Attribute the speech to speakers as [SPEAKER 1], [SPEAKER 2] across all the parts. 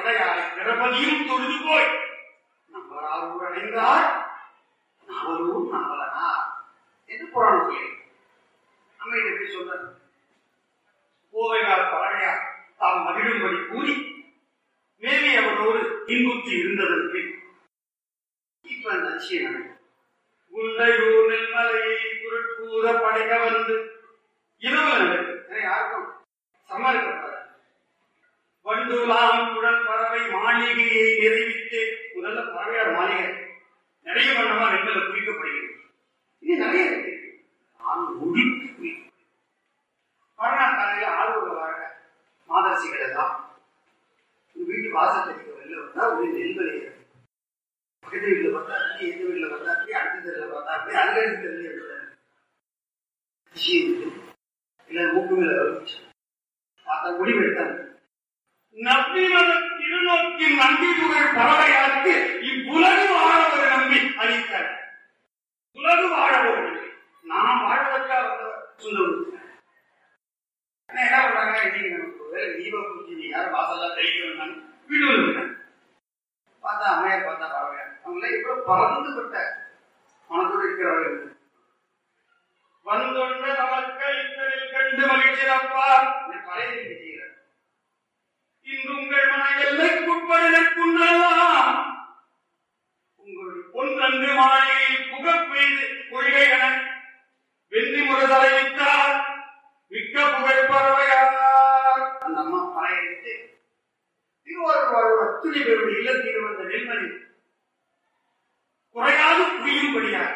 [SPEAKER 1] பறையாரை திரபதியும் தொழுது போய் நம்பராரூர் அடைந்தார் நாவலூர் நாவலனார் என்று புராணம் சொல்லி அம்மை எப்படி சொல்ற கோவையார் பறையார் தாம் மகிழும்படி கூறி மேலே அவரோடு இன்புற்று இருந்ததற்கு இப்ப அந்த அதிசயம் நடக்கும் குண்டையூர் நெல்மலையை குருட்கூற படைக்க வந்து இரவு நடக்குது யாருக்கும் சம்மதிக்கப்படாது வண்டுலாம் குடல் பறவை மாளிகையை நிறைவித்து முதல்ல பறவையார் மாளிகை நிறைய வண்ணமா நெல்மலை குறிக்கப்படுகிறது இது நிறைய இருக்கு நான் ஒடுக்கி குறிக்கும் மறுநாள் காலையில ஆளுநர்களாக மாதரசிகள் எல்லாம் உங்க வீட்டு வாசத்துக்கு வெளில வந்தா ஒரு நெல்மலை பக்கத்து வீட்டுல பார்த்தா அப்படி எந்த வீட்டுல பார்த்தா அப்படி அடுத்த தெருல பார்த்தா அப்படி அங்க இருந்து தெரியல இல்ல மூக்கு மேல வந்துச்சு பார்த்தா முடிவு எடுத்தாங்க நம்பிமத திருநோக்கின் நம்பி புகழ் பறவையாருக்கு இவ்வுலகு வாழ ஒரு நம்பி அளித்தார் உலகு வாழ ஒரு நம்பி நாம் வாழ்வதற்கா வந்தவர் சுந்தரம் ஆனா என்ன பண்றாங்க இன்னைக்கு நமக்கு ஒரு வேலை தீப பூஜை யாரும் வாசல்லாம் தெளிக்கிறோம் வீடு வந்துட்டாங்க பார்த்தா அம்மையார் பார்த்தா பறவையார் அவங்களே இவ்வளவு பறந்துபட்ட மனதோடு இருக்கிறவர்கள் வந்துள்ள நமக்கு இத்தனில் கண்டு மகிழ்ச்சியப்பார் பழைய செய்கிறார் இன்று உங்கள் மன எல்லைக்குட்படுதற்குன்னெல்லாம் உங்களுடைய பொன்றன்று மாளிகையில் புகப் பெய்து கொள்கை என வெற்றி முரதலை விட்டார் மிக்க புகழ் பறவையார் அந்த அம்மா பறையிட்டு திருவாரூர் வாழ்வோர் அத்துணை பேருடைய இல்லத்தில் வந்த நெல்மணி குறையாது புரியும்படியாக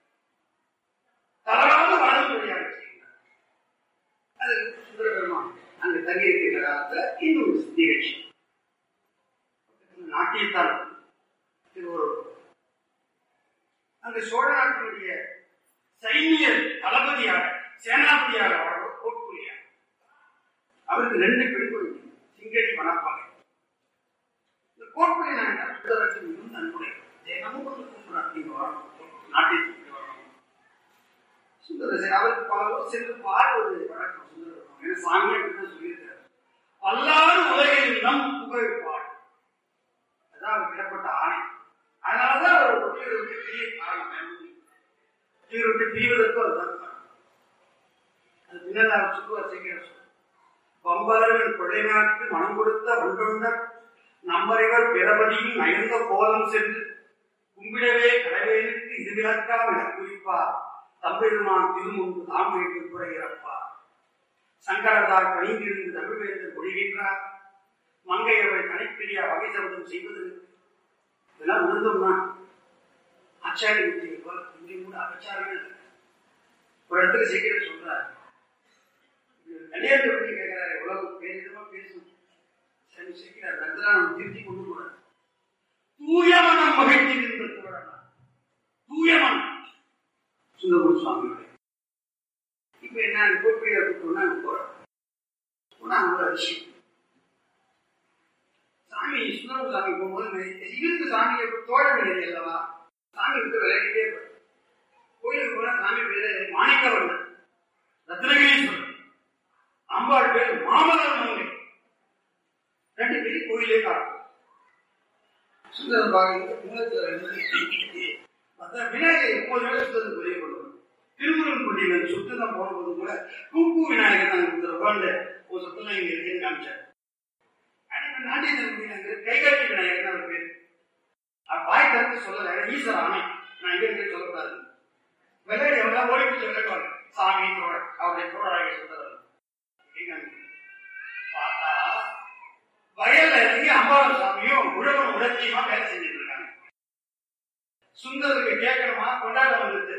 [SPEAKER 1] தவறாது வாழும்படியாக செய்கிறார் அது சுந்தரபெருமான் அங்கு தங்கி இருக்கின்ற காலத்துல இன்னொரு நிகழ்ச்சி நாட்டியத்தான் திருவள்ளுவர் அந்த சோழ நாட்டினுடைய சைனிய தளபதியாக சேனாபதியாக வாழ்வர் கோட்புலியார் அவருக்கு ரெண்டு பெண் குழந்தை சிங்கடி மணப்பாங்க இந்த கோட்புலி நாட்டார் சுந்தரத்தின் மிகவும் நன்முறை தினமும் வந்து கூப்பிடுறார் நீங்க வரணும் நாட்டியத்துக்கு வரணும் சுந்தரசன் அவருக்கு பல ஊர் சென்று பாடுவது வழக்கம் சுந்தரம் ஏன்னா சாமி அப்படின்னு சொல்லியிருக்காரு பல்லாறு உலகில் நம் புகழ் பாடு அதான் அவர் விடப்பட்ட ஆணை அதனாலதான் அவர் ஒட்டியை விட்டு பிரிய காரணம் ஒட்டியை விட்டு பிரிவதற்கு அதுதான் காரணம் அது பின்னர் அவர் சொல்லுவார் சீக்கிரம் பம்பலர்கள் கொள்ளை நாட்டு மனம் கொடுத்த வண்டொண்டர் நம்பரைவர் பிறபதியும் நயந்த கோலம் சென்று கும்பிடவே கடவேனுக்கு இது விளக்காம் என குறிப்பார் தம்பெருமான் திருமுன்பு தாம் வைத்து குறைகிறப்பார் சங்கரதார் பணிந்திருந்து தமிழ்வேந்தர் மொழிகின்றார் மங்கையவள் கணிப்பிரியா வகை சபதம் செய்வது இதெல்லாம் விருந்தோம்னா ஆச்சாரிய புத்தி போல இங்கே கூட அபச்சாரமே இல்லை. ஒரு இடத்துல சீக்கிரம் சொல்றார் கல்யாணத்தை பற்றி கேட்கிறாரு எவ்வளவு பேரிதமா பேசும் சரி சீக்கிரம் அந்த இடத்துல நம்ம திருத்தி கொண்டு போறாரு தூய மனம் மகிழ்ச்சி என்று கூறலாம் தூய மனம் சுந்தரமூர் சுவாமியோட இப்ப என்ன கோட்பையா கூப்பிட்டோம்னா அங்க போறோம் போனா அங்க ஒரு அதிசயம் சாமி சுந்தரம் சாமி போகும்போது இருக்கு சாமியை தோழவில்லை அல்லவா சாமி விட்டு விளையாடிட்டே இருப்பார். கோயிலுக்கு போனா சாமி பேரு மாணிக்கவர்ணன் ரத்னகிரீஸ்வரன் அம்பாள் பேர் மாமலர் மங்கை ரெண்டு பேரும் கோயிலே காட்டும் சுந்தரம் பாருங்க மூலத்துல ரெண்டு பார்த்தா விநாயகர் எப்போதுமே சுத்தத்தை வெளியே கொண்டு வரும் திருமுருகன் கொண்டியில் சுத்தம் போனபோது கூட கூப்பு விநாயகர் நாங்கள் இந்த உட்காந்து ஒரு சுத்தம் இங்க இருக்குன்னு காமிச்சார் ஆனா நாட்டியத்தில் முடியல கைகாட்டி விநாயகர் தான் அவர் பேர் அவர் வாய் திறந்து சொல்லல ஏன்னா ஈஸ்வர ஆணை நான் இங்க இருக்க சொல்லக்கூடாது விளையாடி எவ்வளோ ஓடி போய் சொல்லிடுவாங்க சாமி தோழர் அவருடைய தோழராக சுத்தவர் பார்த்தா வயல்ல இறங்கி அம்பாள் சாமியும் உழவன் உடற்சியுமா வேலை செஞ்சுட்டு இருக்காங்க சுந்தருக்கு கேட்கணுமா கொண்டாட வந்தது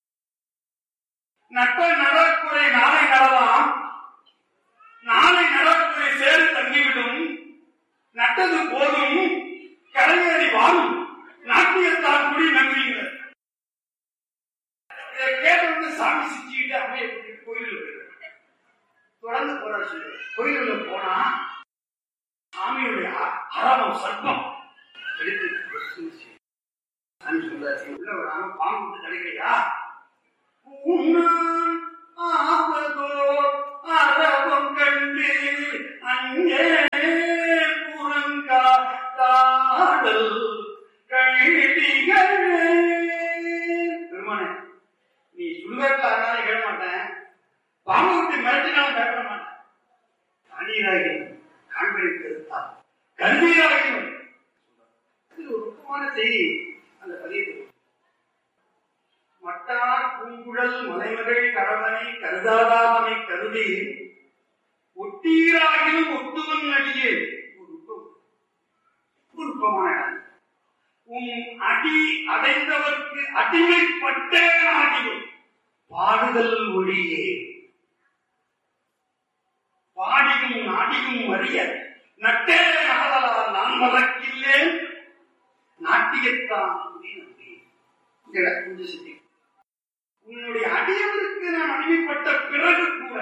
[SPEAKER 1] நட்ப நடக்குறை நாளை நடலாம் நாளை நடக்குறை சேரு தங்கிவிடும் நட்டது போதும் கலைஞரை வாழும் நாட்டியத்தால் குடி நம்புறீங்க இதை கேட்ட வந்து சாமி சிக்கிட்டு அம்மையை கூட்டிட்டு கோயிலுக்கு போயிடுறாரு. தொடர்ந்து போறாரு சொல்லு கோயிலுக்குள்ள போனா சாமியுடைய அ- அரவம் சர்ப்பம் எடுத்து சாமி சொல்றாரு உள்ள வராம பாம்பு விட்டு தடுக்கிறியா உண்ணான் ஆவதோர் அரவம் கண்டு அங்கே புறங்கா காண்பனை கருத்தால் கருவீராகியும் இது ஒரு முக்கியமான செய்தி அந்த பதியத்தில் மட்டார் பூங்குழல் மலைமகள் கரவனை கருதாதாமனை கருதி ஒட்டீராகிலும் ஒட்டுவன் அடியே ஒரு நுட்பம். ஒரு நுட்பமான இடம். உம் அடி அடைந்தவர்க்கு அடிமைப்பட்ட நாடியும் பாடுதல் ஒளியே பாடியும் நாடியும் அறிய நட்டே நகதலால் நான் மறக்கில்லேன் நாட்டியத்தான் துணி நம்பி. இந்த இடம் கொஞ்சம் சிந்தி. உன்னுடைய அடியவருக்கு நான் அடிமைப்பட்ட பிறகு கூட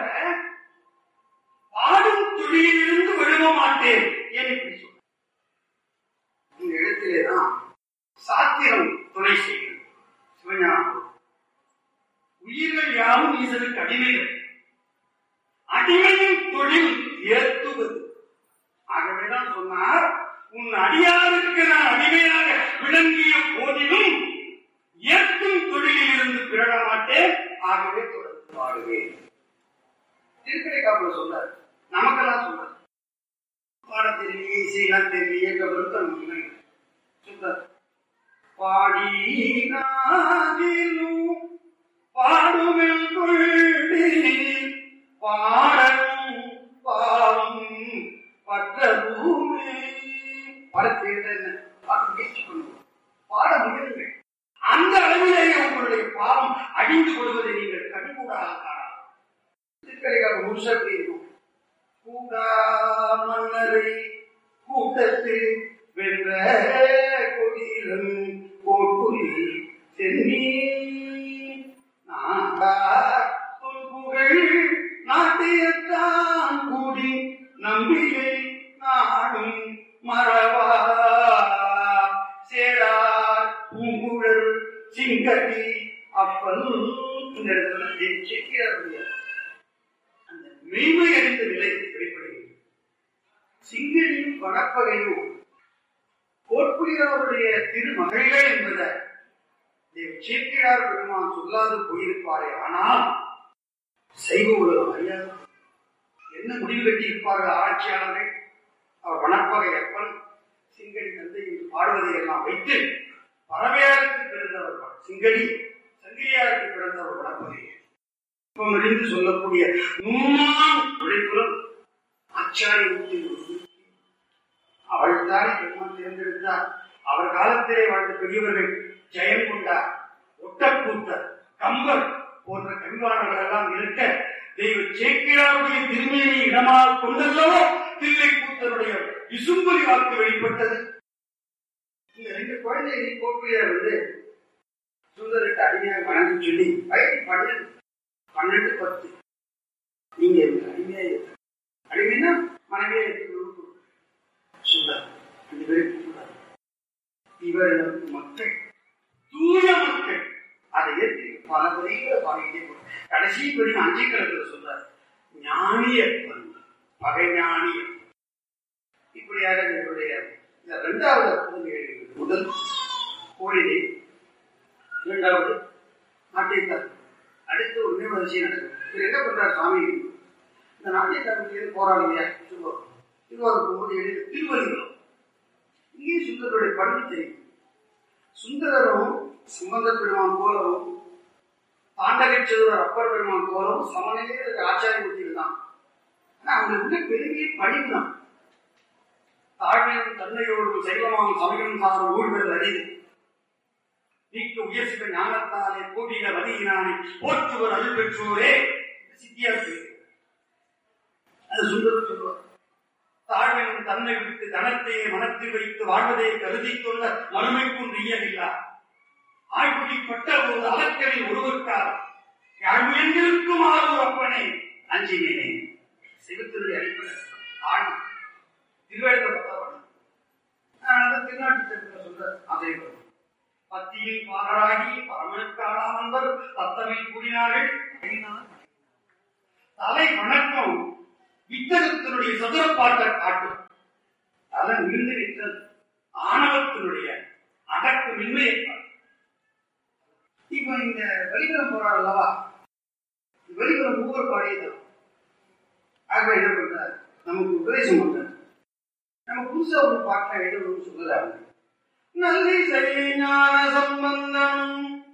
[SPEAKER 1] பாடும் துளியிலிருந்து விழுவ மாட்டேன் ஏன் இப்படி சொல்ற? இந்த இடத்திலேதான் சாத்திரம் துணை செய்கிறது சிவஞானம் உயிர்கள் யாரும் ஈசனுக்கு அடிமைகள் அடிமையின் தொழில் ஏற்றுவது ஆகவேதான் சொன்னார் உன் அடியாருக்கு நான் அடிமையாக விளங்கிய போதிலும் ஏற்கும் தொழிலில் இருந்து பிறட மாட்டேன் ஆகவே தொடர்ந்து பாடுவேன் திருக்கடை காப்புல சொன்னார் நமக்கெல்லாம் சொன்னார் பாடத் தெரிவி இசையெல்லாம் தெரிவி என்ற வருத்தம் இல்லை சொல்றார் பாடி நாகிலும் பாடுவில் கொள்ளி பாடலும் பாவம் பற்றதுமே பாடத்தை என்ன பாட முயற்சி பண்ணுவோம் பாட முயலுங்கள் அந்த அளவிலேயே உங்களுடைய பாவம் அழிந்து கொள்வதை நீங்கள் கண்கூடாக காணலாம் திருக்கடைக்காக முழுசா எப்படி இருக்கும் கூடா மன்னரை கூட்டத்து வென்ற கொடியிலும் கோட்டுரி சென்னி நாடார் புகழ் நாட்டியத்தான் கூடி நம்பியை நாடும் மறவா சேடார் பூங்குழல் சிங்கடி அப்பல் இந்த இடத்துல ஜெயிச்சிருக்கிறார் அந்த மெய்மை அறிந்த நிலை வெளிப்படுகிறது சிங்கடியும் வனப்பகையும் கோட்புலியாருடைய திருமகள்கள் என்பதை சேக்கிழார் பெருமான் சொல்லாது போயிருப்பாரே ஆனால் சைவ உலகம் அறியாது என்ன முடிவு கட்டியிருப்பார்கள் ஆட்சியாளர்கள் அவர் வனப்பகை அப்பன் சிங்கடி தந்தை என்று பாடுவதை எல்லாம் வைத்து பரவையாருக்கு பிறந்தவர் சிங்கடி சங்கிலியாருக்கு பிறந்தவர் வனப்பகை அறிந்து சொல்லக்கூடிய நூறாம் உழைப்புலம் ஆச்சாரிய அவள் தானே பெருமான் தேர்ந்தெடுத்தார் அவர் காலத்திலே வாழ்ந்த பெரியவர்கள் ஜெயம் கொண்டார் ஒட்டக்கூத்தர் கம்பர் போன்ற கவிவாளர்கள் எல்லாம் இருக்க தெய்வ சேக்கிழாருடைய திருமையை இடமாக கொண்டல்லவோ தில்லை கூத்தருடைய விசும்புலி வாக்கு வெளிப்பட்டது இந்த ரெண்டு குழந்தைகளை கோப்பியார் வந்து சுந்தரத்தை அடிமையாக வணங்கி சொல்லி வயது பன்னெண்டு பன்னெண்டு பத்து நீங்க எனக்கு அடிமையா இருக்கு அடிமைன்னா மனைவியா இருக்கு சுந்தர் ரெண்டு பேரும் கூப்பிடுறாரு இவர் எனக்கு மக்கள் தூய மக்கள் அதை ஏற்றி பல வரிகளை பாடிக்கிட்டே போறார். கடைசி படி அஞ்சு கிழக்கில் சொல்றார் ஞானியப்பன் பகை ஞானியப்பன் இப்படியாக என்னுடைய இந்த இரண்டாவது அற்புதம் எழுதுகிறது முதல் கோழிலே இரண்டாவது நாட்டியத்தார் அடுத்து ஒரு நினைவு அதிசயம் நடக்கும் இவர் என்ன பண்றார் சுவாமி இந்த நாட்டியத்தார் போராடுங்க திருவாரூர் திருவாரூர் போகும்போது எழுதி திருவள்ளுவரம் இங்கே சுந்தரருடைய பண்பு தெரியும் சுந்தரரும் சுமந்த பெருமான் போலவும் தாண்டகச்சதுவர் அப்பர் பெருமான் போலவும் சமநிலையே இருக்க ஆச்சாரிய மூர்த்திகள் தான் ஆனா அவங்களுக்குள்ள பெரிய பணிவு தான் தாழ்மையும் தன்மையோடும் சைவமாம் சமயம் சாரும் ஊழ்கள் அறிவு நீக்க உயர்சித ஞானத்தாலே கோடிக வலியினானே போற்றுவர் அருள் பெற்றோரே சித்தியார் பேரு. அது சுந்தரம் சொல்லுவார் தாழ்மையும் தன்னை விட்டு தனத்தையே மனத்தில் வைத்து வாழ்வதை கருதி கொள்ள மறுமைக்கும் இயலில்லா ஆழ்குடிப்பட்ட ஒரு அலக்கரில் ஒருவருக்கார் யாழ்மையெங்கிருக்கும் ஆறு அப்பனே அஞ்சினேனே சிவத்தினுடைய அடிப்படை ஆண் திருவேட்ட பத்தவன் திருநாட்டு சொல்ற அதே போல பத்தியில் பாரராகி பரமனுக்காளாமன்பர் தத்தமில் கூறினார்கள் தலை வணக்கம் வித்தகத்தினுடைய சதுரப்பாட்டை காட்டும் தலை நின்று நிற்கிறது ஆணவத்தினுடைய அடக்கு மின்மையை காட்டும். இப்ப இந்த வெளிப்புறம் போறார் அல்லவா வெளிப்புறம் ஒவ்வொரு பாடியதும் ஆக என்ன பண்றார் நமக்கு உபதேசம் பண்றார் நம்ம புதுசா ஒரு பாட்டை எழுதணும்னு சொல்லுறாங்க நல்லிசை ஞான சம்பந்தம்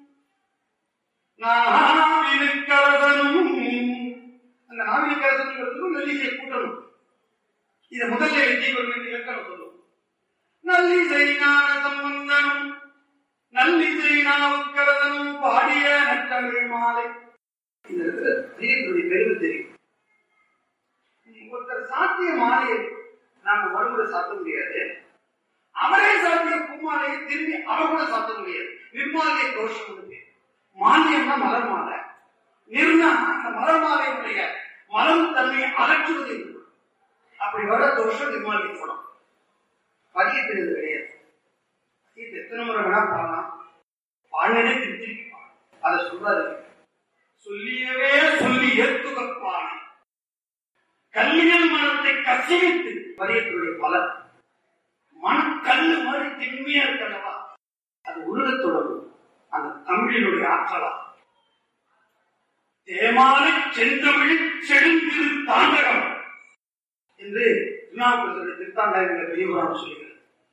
[SPEAKER 1] நாவினுக்கரசனும் அந்த நாவினுக்கரசனுங்கிறதுக்கும் நல்லிசை கூட்டணும் இதை முதல்ல எழுதி ஒரு இலக்கணம் சொல்லும் நல்லிசை ஞான சம்பந்தம் நல்லிசை நாவுக்கரசனும் பாடிய நற்றமிழ் மாலை இந்த இடத்துல தெரியக்கூடிய பெருமை தெரியும் ஒருத்தர் சாத்திய மாலையை நாம மறுமுறை சாத்த முடியாது அவரே சாத்திய பூமாலையை திரும்பி அவர் கூட சாத்த முடியாது நிர்மாலிய தோஷம் இருக்கு மானியம்னா மலர் மாலை நிர்ணா அந்த மலர் மாலையுடைய மலம் தன்மையை அகற்றுவது என்று அப்படி வர தோஷம் நிர்மாலிக்கப்படும் பதியத்தினது கிடையாது இது எத்தனை முறை வேணா பாடலாம் பாடினே திருப்பி அதை சொல்றாரு சொல்லியவே சொல்லி ஏத்துகப்பானை கல்லியல் மனத்தை கசிவித்து பதியத்துடைய பலன் மனக்கல்லு மாதிரி திண்மையா இருக்கல்லவா அது உருகத் தொடங்கும் அந்த தமிழினுடைய ஆற்றலா தேமாலை செந்தமிழில் செழுந்திரு தாண்டகம் என்று திருநாவுக்கரசருடைய திருத்தாண்டகங்களை பெரியவரான சொல்லுகிறது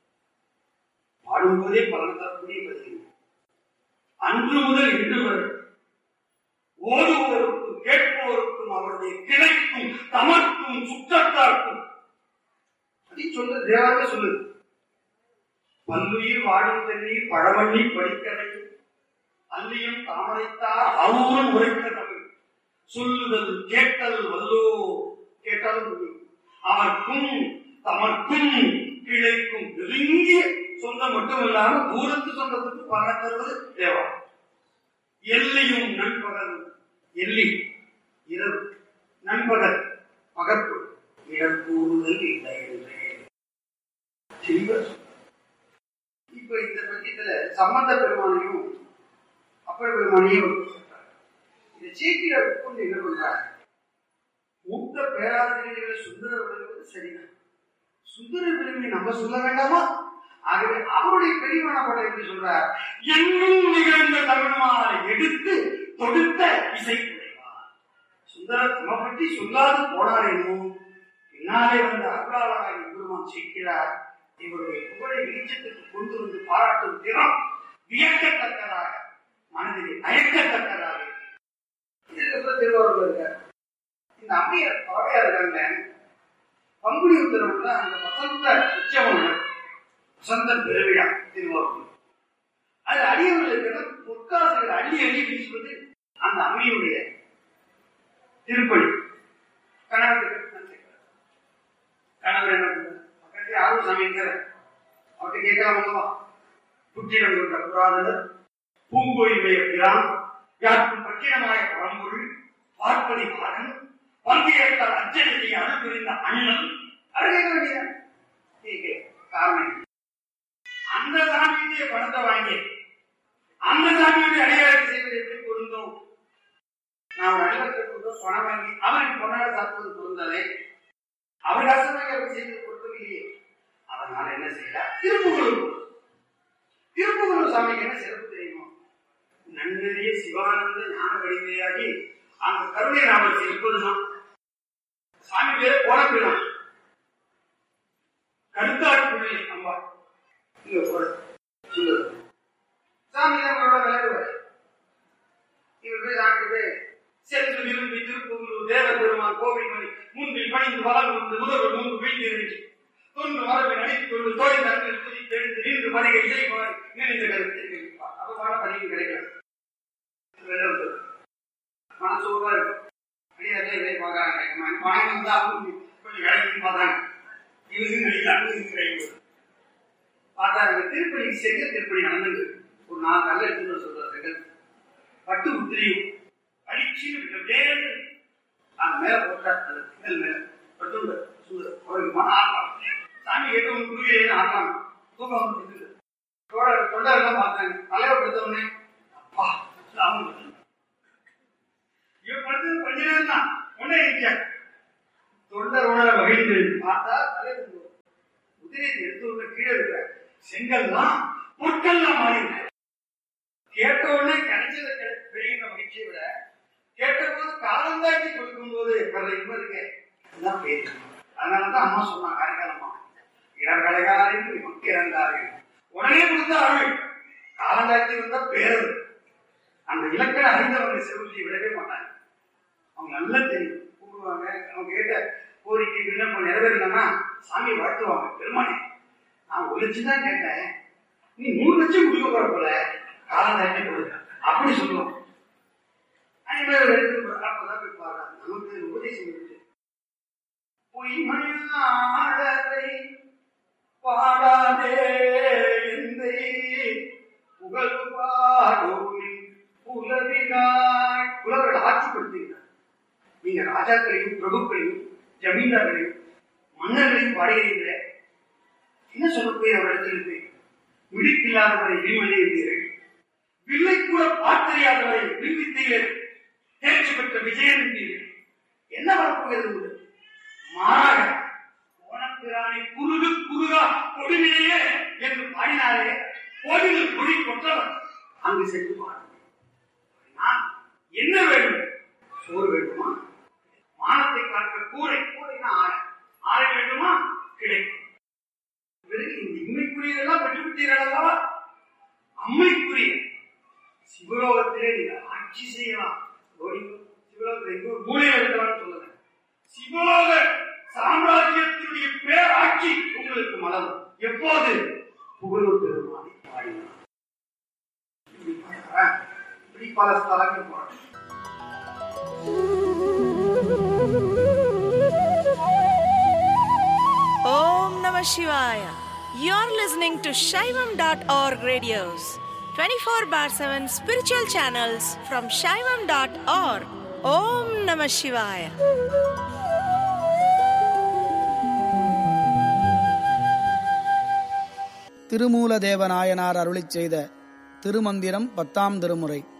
[SPEAKER 1] பாடும்போதே பலன் தரக்கூடிய பதிவு அன்று முதல் இன்று வரை ஓதுவோருக்கும் கேட்போருக்கும் அவருடைய கிளைக்கும் தமர்க்கும் சுற்றத்தார்க்கும் அப்படி சொல்றது தேவாக சொல்லுது பல்லுயிர் வாழும் தண்ணீர் பழவள்ளி படிக்கதை அல்லியும் தாமரைத்தார் அவரும் உரைத்த தமிழ் சொல்லுதல் கேட்டல் வல்லோ கேட்டாலும் புரியும் அவர்க்கும் தமர்க்கும் கிளைக்கும் நெருங்கிய சொந்தம் மட்டுமில்லாம தூரத்து சொந்தத்துக்கு பலன் தருவது தேவா எல்லையும் நண்பகலும் எல்லி இரவு நண்பகல் பகற்பு இழக்கூறுதல் இல்லை என்றே தெளிவா சொல்றார். இப்ப இந்த பட்சத்துல சம்பந்த பெருமானையும் அப்பர் பெருமானையும் சொல்றார். இந்த சீக்கிர உட்கொண்டு என்ன பண்றார் மூத்த பேராசிரியர்களை சுந்தர விளங்குவது சரிதான் சுந்தர பெருமை நம்ம சொல்ல வேண்டாமா ஆகவே அவருடைய பெரியமான படம் எப்படி சொல்றார் எங்கும் நிகழ்ந்த தமிழ்மாலை எடுத்து தொடுத்த இசை புரிவார் சுந்தர தம்மை பற்றி சொல்லாது போனாரேனோ பின்னாலே வந்த அருளாளராக பெருமான் சேர்க்கிறார் இவருடைய புகழை வெளிச்சத்துக்கு கொண்டு வந்து பாராட்டும் திறம் வியக்கத்தக்கதாக மனதிலே அயக்கத்தக்கதாக இதுக்கப்புறம் திருவாரூர்ல இருக்கார் இந்த அம்மையார் பாவையா இருக்காங்க பங்குனி உத்தரவுல அந்த வசந்த உற்சவம் நடக்கும். வசந்த பெருவிழா திருவாரூர் அது அடியவர்களுக்கு பொற்காசுகள் அள்ளி அள்ளி வீசுவது அந்த அம்மையுடைய திருப்பணி கணவருக்கு தான் செய்கிறார். கணவர் என்ன பண்றார்? பக்கத்துல யாரும் சமைக்கிறார் அவர்கிட்ட கேட்கலாமா புற்றிடம் கொண்ட புராதனர் பூங்கோயிலுடைய பிரான் யாருக்கும் பக்கிரமாய பழம்பொருள் பார்ப்பதி பாலன் பங்கேற்றால் அச்சடியை அருள் புரிந்த அண்ணன் அருகே வேண்டிய காரணம் என்ன? அந்த சாமியுடைய பணத்தை வாங்கி அந்த சாமியுடைய அடையாளத்தை செய்வது எப்படி பொருந்தும் நான் ஒரு அடிவத்தை கொண்டு பணம் வாங்கி அவருக்கு பொன்னாட சாப்பிடுவது பொருந்ததே அவர் கஷ்டமாக அவர் செய்வது பொருத்தவில்லையே அதனால என்ன செய்யலாம் திருப்புகழூர் திருப்புகழூர் சாமிக்கு என்ன சிறப்பு தெரியுமா நன்னறிய சிவானந்த ஞான வடிவையாகி அந்த கருணை நாமத்தை எப்போதுதான் சாமி பேரு கோலப்பிரான் கருத்தாடு பிள்ளை அம்மா இங்க போற சொல்லுது சாமி நம்மளோட விளையாடுவார் இவர் போய் சாமி போய் சென்று விரும்பி திருப்பூர் தேவ பெருமான் கோவில் மணி முன்பில் பணிந்து வளம் வந்து முதல்வர் முன்பு வீழ்ந்து நின்று தொன்று மரபை நடித்துக் கொண்டு தோழி தரத்தில் குதி தெரிந்து நின்று பணிகை இசை மாறி நினைந்த கருத்தை கேட்பார் அப்ப பாட பணிக்கு கிடைக்கல வெள்ளம் வரும். மனசோர்வா இருக்கும் அடியாரே இதை பார்க்கறாங்க வாங்கி வந்தா அவங்க கொஞ்சம் கிடைக்கும் பார்த்தாங்க இவங்க கிடைக்கல அவங்க கிடைக்கும் பார்த்தா அந்த திருப்பணி செங்க திருப்பணி நடந்தது ஒரு நாலு கல்ல எடுத்துன்னு சொல்ற செங்கல் பட்டு உத்திரியும் அடிச்சு வேறு அந்த மேல போட்டா அந்த செங்கல் மேல பட்டு சூழல் அவருக்கு மன ஆட்டம் சாமி கேட்டவங்க குருவியே ஆட்டம் தூக்கம் வந்து தொண்டரெல்லாம் பார்த்தாங்க தலைவர் படுத்தவனே அப்பா சாமி இவன் படுத்தது கொஞ்ச நேரம் தான் உடனே இருக்க தொண்டர் உணர மகிழ்ந்து பார்த்தா தலைவர் உதிரியை எடுத்து விட்டு கீழே இருக்கிற செங்கல்லாம் பொற்கல்லாம் மாறின கேட்ட உடனே கிடைச்சது கிடை- பெறுகின்ற மகிழ்ச்சியை விட கேட்டபோது காலந்தாக்கி கொடுக்கும் போது வர்ற இன்பம் இருக்கே அதுதான் பேரு அதனாலதான் அம்மா சொன்னா காரைக்காலம்மா இடர்களையார் என்று இறந்தார்கள் உடனே கொடுத்த அருள் காலங்காட்சி வந்த பேரர் அந்த இலக்கண அறிந்தவங்க செல்வத்தை விடவே மாட்டாங்க அவங்க நல்லா தெரியும் கூப்பிடுவாங்க அவங்க கேட்ட கோரிக்கை விண்ணப்பம் நிறைவேறலன்னா சாமி வாழ்த்துவாங்க பெருமானே நான் ஒரு லட்சம் தான் கேட்டேன் நீ மூணு லட்சம் கொடுக்க போற போல காலம் தாண்டி கொடுக்க அப்படி சொல்லுவோம் அனைவரும் எடுத்து அப்பதான் போய் பாடுறாங்க நமக்கு உபதேசம் இருக்கு பொய்மையாடரை பாடாதே எந்தை புகழ் பாடோமின் புலவினாய் புலவர்கள் ஆட்சிப்படுத்துகிறார் நீங்க ராஜாக்களையும் பிரபுக்களையும் ஜமீன்தார்களையும் மன்னர்களையும் பாடுகிறீர்களே என்ன சொல்லக்கூடிய அவரிடத்திலிருந்து விழிப்பில்லாதவரை விழிமணியிருந்தீர்கள் வில்லை கூட பார்த்தறியாதவரை வில்வித்தையில் தேர்ச்சி பெற்ற விஜயன் என்பீர்கள் என்ன வரப்போகிறது உங்களுக்கு மாறாக ஓனப்பிரானை குருகு குருகா கொடுமையே என்று பாடினாரே கோவிலில் குடி கொற்றவர் அங்கு சென்று பாடுங்கள் நான் என்ன வேண்டும் சோறு வேண்டுமா மானத்தை காக்க கூரை கூரைனா ஆடை ஆடை வேண்டுமா கிடைக்கும் பிறகு இந்த இம்மைக்குரியதெல்லாம் பெற்றுவிட்டீர்கள் அல்லவா அம்மைக்குரிய சிவலோகத்திலே நீங்கள் ஆட்சி செய்யலாம் கோடி- சிவலோகத்தில் எங்கோ மூலையில் இருக்கலாம்னு சொல்லுங்க சிவலோக சாம்ராஜ்யத்தினுடைய பேராட்சி உங்களுக்கு மலரும் எப்போது புகழூர் பெருமானை பாடினார் இப்படி பாடுறா? இப்படி பல ஸ்தலங்கள் போறாங்க
[SPEAKER 2] Om Namah Shivaya. You're listening to Shaivam.org radios, 24 bar 7 spiritual channels from Shaivam.org. Om Namah Shivaya.
[SPEAKER 3] திருமூலதேவநாயனார் அருளிச் செய்த திருமந்திரம் பத்தாம் திருமுறை